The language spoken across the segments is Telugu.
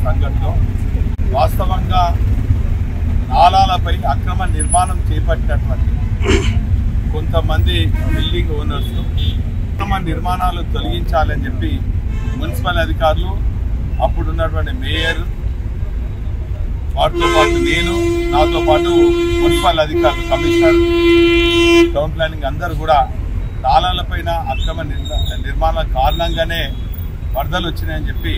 సంఘటనలో వాస్తవంగా నాలాలపై అక్రమ నిర్మాణం చేపట్టినటువంటి కొంతమంది బిల్డింగ్ ఓనర్స్ అక్రమ నిర్మాణాలు తొలగించాలని చెప్పి మున్సిపల్ అధికారులు అప్పుడున్నటువంటి మేయర్ వాటితో పాటు నేను నాతో పాటు మున్సిపల్ అధికారులు కమిషనర్ టౌన్ ప్లానింగ్ అందరూ కూడా నాలాలపైన అక్రమ నిర్మ- నిర్మాణాల కారణంగానే వరదలు వచ్చినాయని చెప్పి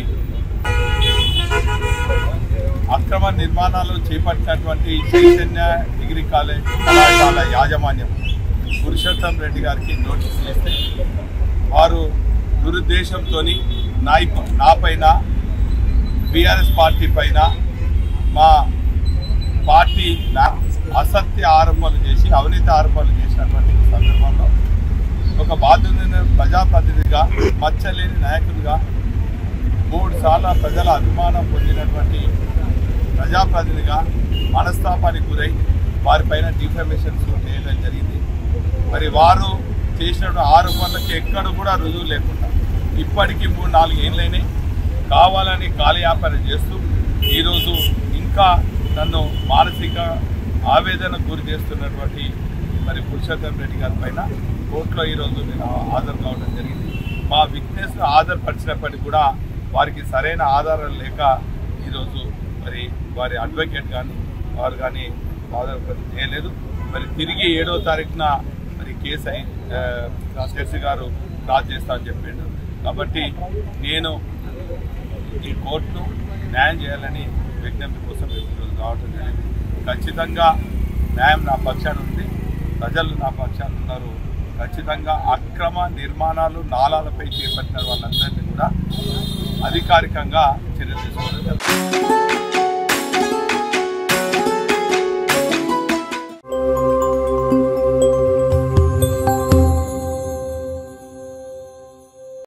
అక్రమ నిర్మాణాలు చేపట్టినటువంటి చైతన్య డిగ్రీ కాలేజ్ కళాశాల యాజమాన్యం పురుషోత్తం రెడ్డి గారికి నోటీసులు ఇస్తే వారు దురుద్దేశంతో నాయి నా పైన బీఆర్ఎస్ పార్టీ పైన మా పార్టీ నా- అసత్య ఆరోపణలు చేసి అవినీతి ఆరోపణలు చేసినటువంటి సందర్భంలో ఒక బాధ్యత ప్రజాప్రతినిధిగా మచ్చలేని నాయకుడిగా మూడు సార్లు ప్రజల అభిమానం పొందినటువంటి ప్రజాప్రతినిధిగా మనస్తాపానికి గురై వారిపైన డిఫమేషన్ సూట్ చేయడం జరిగింది మరి వారు చేసిన ఆరోపణలకు ఎక్కడ కూడా రుజువు లేకుండా ఇప్పటికీ మూడు నాలుగు ఏళ్ళైనాయి కావాలని కాలయాపన చేస్తూ ఈరోజు ఇంకా నన్ను మానసిక ఆవేదన గురి చేస్తున్నటువంటి మరి పురుషోత్తం రెడ్డి గారి పైన కోర్టులో ఈరోజు నేను హాజరు కావడం జరిగింది మా విట్నెస్ ఆధారపరిచినప్పటికీ కూడా వారికి సరైన ఆధారాలు లేక ఈరోజు మరి వారి అడ్వకేట్ కానీ వారు కానీ ఆధారపడి చేయలేదు మరి తిరిగి ఏడో తారీఖున మరి కేసు అయి జడ్జి గారు క్రాస్ చేస్తా అని చెప్పిండు కాబట్టి నేను ఈ కోర్టును న్యాయం చేయాలని విజ్ఞప్తి కోసం ఈరోజు రావడం జరిగింది ఖచ్చితంగా న్యాయం నా పక్షాన ఉంది ప్రజలు నా పక్షాన ఉన్నారు ఖచ్చితంగా అక్రమ నిర్మాణాలు నాలాలపై చేపట్టిన వాళ్ళందరినీ కూడా అధికారికంగా చర్యలు తీసుకోవడం జరుగుతుంది